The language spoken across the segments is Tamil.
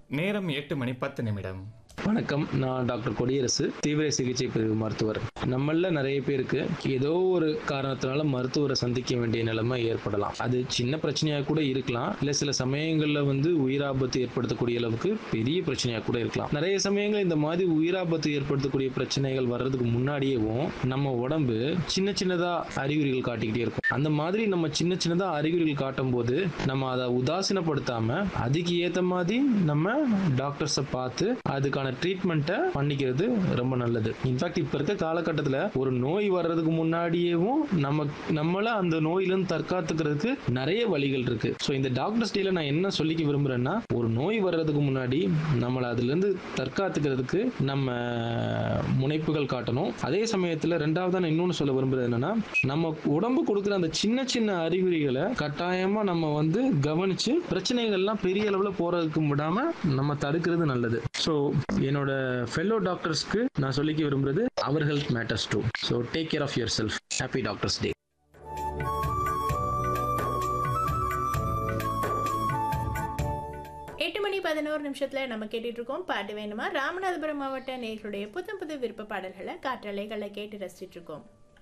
நேரம் எட்டு மணி பத்து நிமிடம் வணக்கம் நான் டாக்டர் கொடியரசு தீவிர சிகிச்சை பிரிவு மருத்துவர் நம்மள நிறைய பேருக்கு ஏதோ ஒரு காரணத்தினால மருத்துவரை சந்திக்க வேண்டிய நிலைமை ஏற்படலாம் அது சின்ன பிரச்சனையா கூட இருக்கலாம் இல்ல சில சமயங்கள்ல வந்து உயிராபத்து ஏற்படுத்தக்கூடிய அளவுக்கு பெரிய பிரச்சனையா கூட இருக்கலாம் நிறைய சமயங்கள் இந்த மாதிரி உயிராபத்து ஏற்படுத்தக்கூடிய பிரச்சனைகள் வர்றதுக்கு முன்னாடியேவும் நம்ம உடம்பு சின்ன சின்னதா அறிகுறிகள் காட்டிக்கிட்டே இருக்கும் அந்த மாதிரி நம்ம சின்ன சின்னதா அறிகுறிகள் காட்டும் போது நம்ம அதை உதாசீனப்படுத்தாம அதுக்கு ஏத்த மாதிரி நம்ம டாக்டர்ஸை பார்த்து அதுக்கான ட்ரீட்மெண்ட்டை பண்ணிக்கிறது ரொம்ப நல்லது இன்ஃபேக்ட் இப்போ இருக்க காலகட்டத்தில் ஒரு நோய் வர்றதுக்கு முன்னாடியேவும் நம்ம நம்மள அந்த நோயிலிருந்து தற்காத்துக்கிறதுக்கு நிறைய வழிகள் இருக்கு ஸோ இந்த டாக்டர்ஸ் டேல நான் என்ன சொல்லிக்க விரும்புறேன்னா ஒரு நோய் வர்றதுக்கு முன்னாடி நம்மளை அதுலேருந்து தற்காத்துக்கிறதுக்கு நம்ம முனைப்புகள் காட்டணும் அதே சமயத்தில் ரெண்டாவது நான் இன்னொன்று சொல்ல விரும்புறது என்னன்னா நம்ம உடம்பு கொடுக்குற அந்த சின்ன சின்ன அறிகுறிகளை கட்டாயமா நம்ம வந்து கவனிச்சு பிரச்சனைகள்லாம் பெரிய அளவுல போறதுக்கு விடாம நம்ம தடுக்கிறது நல்லது ஸோ என்னோட ஃபெல்லோ டாக்டர்ஸ்க்கு நான் சொல்லிக்க விரும்புறது அவர் health matters too so take care of yourself happy doctors day எட்டு மணி பதினோரு நிமிஷத்துல நம்ம கேட்டுட்டு இருக்கோம் பாட்டு வேணுமா ராமநாதபுரம் மாவட்ட நேர்களுடைய புத்தம் புது விருப்ப பாடல்களை காற்றலைகளை கேட்டு ரசிச்சிட்டு இருக்கோம்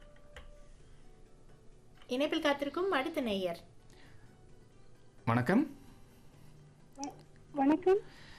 இணைப்பில் காத்திருக்கும் அடுத்த நேயர் வணக்கம் வணக்கம்